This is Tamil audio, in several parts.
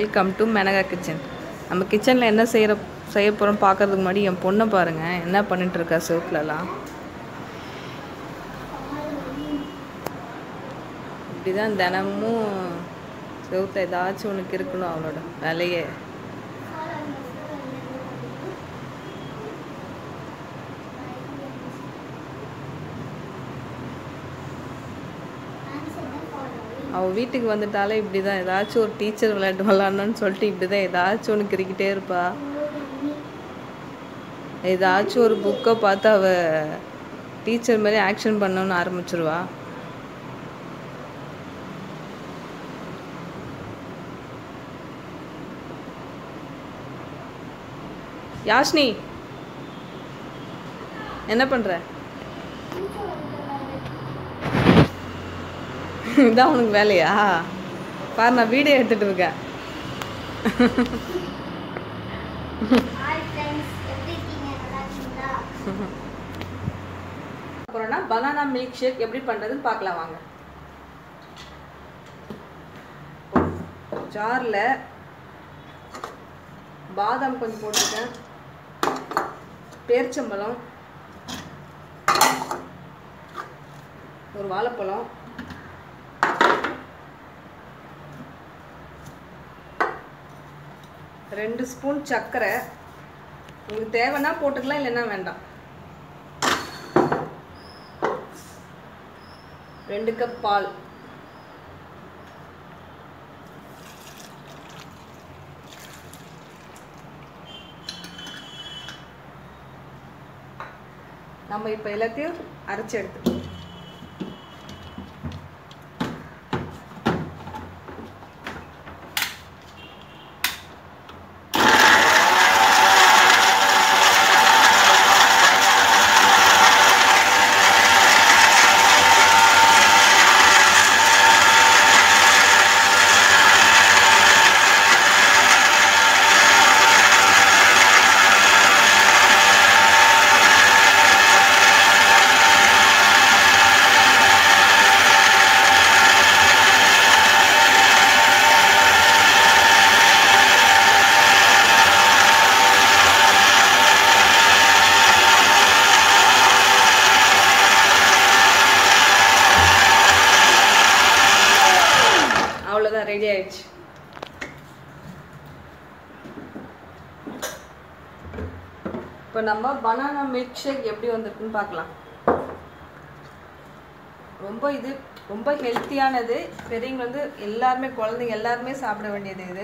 வெல்கம் டு மெனகா கிச்சன் நம்ம கிச்சனில் என்ன செய்கிற செய்ய போகிறோம் பார்க்கறதுக்கு முன்னாடி என் பொண்ணை பாருங்கள் என்ன பண்ணிட்டு இருக்கா செவுத்துலலாம் இப்படி தான் தினமும் செவுத்துல ஏதாச்சும் ஒன்று இருக்கணும் அவளோட வேலையே அவள் வீட்டுக்கு வந்துட்டாலே இப்படி தான் ஏதாச்சும் ஒரு டீச்சர் விளையாட்டு விளாட்ணுன்னு சொல்லிட்டு இப்படி தான் ஏதாச்சும் ஒன்று கிரிக்கிட்டே இருப்பா ஏதாச்சும் ஒரு புக்கை பார்த்து அவள் டீச்சர் மாதிரி ஆக்ஷன் பண்ணணும்னு ஆரம்பிச்சிருவா யாஷ்னி என்ன பண்ற இதான் உனக்கு வேலையா பாரு நான் வீடியோ எடுத்துட்டு இருக்கேன் ஹாய் ஃப்ரெண்ட்ஸ் எப்படி இருக்கீங்க நல்லா இருக்கீங்களா அப்புறம்னா பனானா மில்க் ஷேக் எப்படி பண்ணுறதுன்னு பார்க்கலாம் வாங்க ஜாரில் பாதாம் கொஞ்சம் போட்டிருக்கேன் பேரிச்சம்பழம் ஒரு வாழைப்பழம் ரெண்டு ஸ்பூன் சர்க்கரை உங்களுக்கு தேவைன்னா போட்டுக்கலாம் இல்லைன்னா வேண்டாம் ரெண்டு கப் பால் நம்ம இப்போ எல்லாத்தையும் அரைச்சி எடுத்துக்கலாம் அவ்வளோதான் ரெடி ஆயிடுச்சு இப்போ நம்ம பனானா மில்க் ஷேக் எப்படி வந்திருக்குன்னு பார்க்கலாம் ரொம்ப இது ரொம்ப ஹெல்த்தியானது பெரியவங்க வந்து எல்லாருமே குழந்தைங்க எல்லாருமே சாப்பிட வேண்டியது இது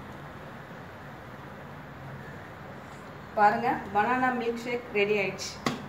பாருங்க பனானா மில்க் ஷேக் ரெடி ஆயிடுச்சு